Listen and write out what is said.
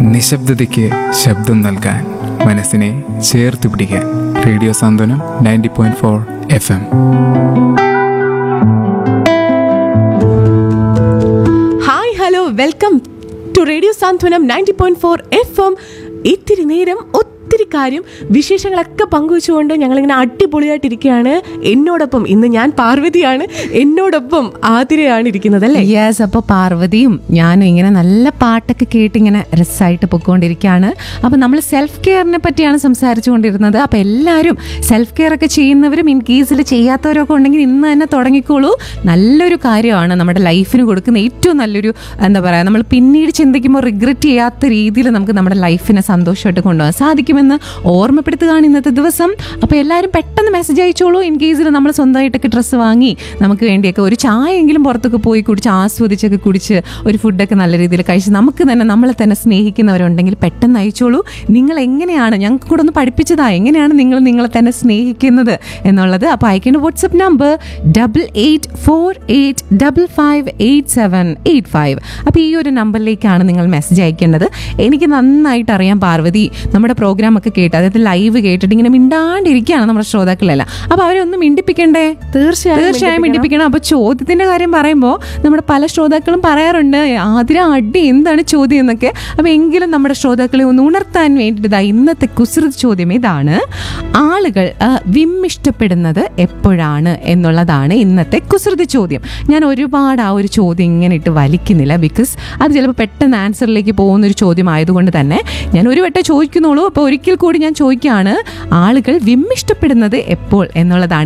നിശബ്ദതയ്ക്ക് ശബ്ദം നൽകാൻ മനസ്സിനെ ചേർത്ത് പിടിക്കാൻ radio Santhwanam ninety point four F M hi hello welcome to radio Santhwanam ninety point four F M ഇത്തിരി നേരം ഒത്തിരി കാര്യം വിശേഷങ്ങളൊക്കെ പങ്കുവെച്ചുകൊണ്ട് ഞങ്ങളിങ്ങനെ അടിപൊളിയായിട്ടിരിക്കുകയാണ് എന്നോടൊപ്പം ഇന്ന് ഞാൻ പാർവതിയാണ് എന്നോടൊപ്പം ആതിരയാണ് ഇരിക്കുന്നത് അല്ലേ യെസ് അപ്പോൾ പാർവതിയും ഞാനും ഇങ്ങനെ നല്ല പാട്ടൊക്കെ കേട്ട് ഇങ്ങനെ രസമായിട്ട് പൊയ്ക്കൊണ്ടിരിക്കുകയാണ് അപ്പോൾ നമ്മൾ സെൽഫ് കെയറിനെ പറ്റിയാണ് സംസാരിച്ചു കൊണ്ടിരുന്നത് അപ്പോൾ എല്ലാവരും സെൽഫ് കെയർ ഒക്കെ ചെയ്യുന്നവരും ഇൻ കേസിൽ ചെയ്യാത്തവരൊക്കെ ഉണ്ടെങ്കിൽ ഇന്ന് തന്നെ തുടങ്ങിക്കോളൂ നല്ലൊരു കാര്യമാണ് നമ്മുടെ ലൈഫിന് കൊടുക്കുന്ന ഏറ്റവും നല്ലൊരു എന്താ പറയുക നമ്മൾ പിന്നീട് ചിന്തിക്കുമ്പോൾ റിഗ്രറ്റ് ചെയ്യാത്ത രീതിയിൽ നമുക്ക് നമ്മുടെ ലൈഫിനെ സന്തോഷമായിട്ട് കൊണ്ടുപോകാൻ സാധിക്കുമെന്ന് ഓർമ്മപ്പെടുത്തുകയാണ് ഇന്നത്തെ ദിവസം അപ്പോൾ എല്ലാവരും പെട്ടെന്ന് മെസ്സേജ് അയച്ചോളൂ ഇൻ കേസിൽ നമ്മൾ സ്വന്തമായിട്ടൊക്കെ ഡ്രസ്സ് വാങ്ങി നമുക്ക് വേണ്ടിയൊക്കെ ഒരു ചായയെങ്കിലും പുറത്തൊക്കെ പോയി കുടിച്ച് ആസ്വദിച്ചൊക്കെ കുടിച്ച് ഒരു ഫുഡൊക്കെ നല്ല രീതിയിൽ കഴിച്ച് നമുക്ക് തന്നെ നമ്മളെ തന്നെ സ്നേഹിക്കുന്നവരുണ്ടെങ്കിൽ പെട്ടെന്ന് അയച്ചോളൂ നിങ്ങൾ എങ്ങനെയാണ് ഞങ്ങൾക്ക് കൂടെ ഒന്ന് പഠിപ്പിച്ചതാ എങ്ങനെയാണ് നിങ്ങൾ നിങ്ങളെ തന്നെ സ്നേഹിക്കുന്നത് എന്നുള്ളത് അപ്പോൾ അയക്കേണ്ട WhatsApp number double eight four eight double five eight seven eight five അപ്പോൾ ഈ ഒരു നമ്പറിലേക്കാണ് നിങ്ങൾ മെസ്സേജ് അയക്കേണ്ടത് എനിക്ക് നന്നായിട്ട് അറിയാം പാർവതി നമ്മുടെ പ്രോഗ്രാം ഒക്കെ കേട്ട് അതായത് ലൈവ് കേട്ടിട്ട് ഇങ്ങനെ മിണ്ടാണ്ടിരിക്കുകയാണ് നമ്മുടെ ശ്രോതാക്കളെല്ലാം അപ്പോൾ അവരെ ഒന്ന് മിണ്ടിപ്പിക്കണ്ടേ തീർച്ചയായും തീർച്ചയായും മിണ്ടിപ്പിക്കണം അപ്പോൾ ചോദ്യത്തിന്റെ കാര്യം പറയുമ്പോൾ നമ്മുടെ പല ശ്രോതാക്കളും പറയാറുണ്ട് ആതിര അടി എന്താണ് ചോദ്യം എന്നൊക്കെ അപ്പോൾ എങ്കിലും നമ്മുടെ ശ്രോതാക്കളെ ഒന്ന് ഉണർത്താൻ വേണ്ടിയിട്ട് ദാ ഇന്നത്തെ കുസൃത് ചോദ്യം ഇതാണ് ആളുകൾ ആ, വിമ്മിഷ്ടപ്പെടുന്നത് എപ്പോഴാണ് എന്നുള്ളതാണ് ഇന്നത്തെ കുസൃതി ചോദ്യം ഞാൻ ഒരുപാട് ആ ഒരു ചോദ്യം ഇങ്ങനെ ഇട്ട് വലിക്കുന്നില്ല ബിക്കോസ് അത് ചിലപ്പോൾ പെട്ടെന്ന് ആൻസറിലേക്ക് പോകുന്ന ഒരു ചോദ്യം ആയതുകൊണ്ട് തന്നെ ഞാൻ ഒരു വട്ടം ചോദിക്കുന്നുള്ളൂ അപ്പോൾ ഒരിക്കൽ കൂടി ഞാൻ ചോദിക്കുകയാണ് ആളുകൾ വിമ്മിഷ്ടപ്പെടുന്നത് എപ്പോൾ എന്നുള്ളതാണ്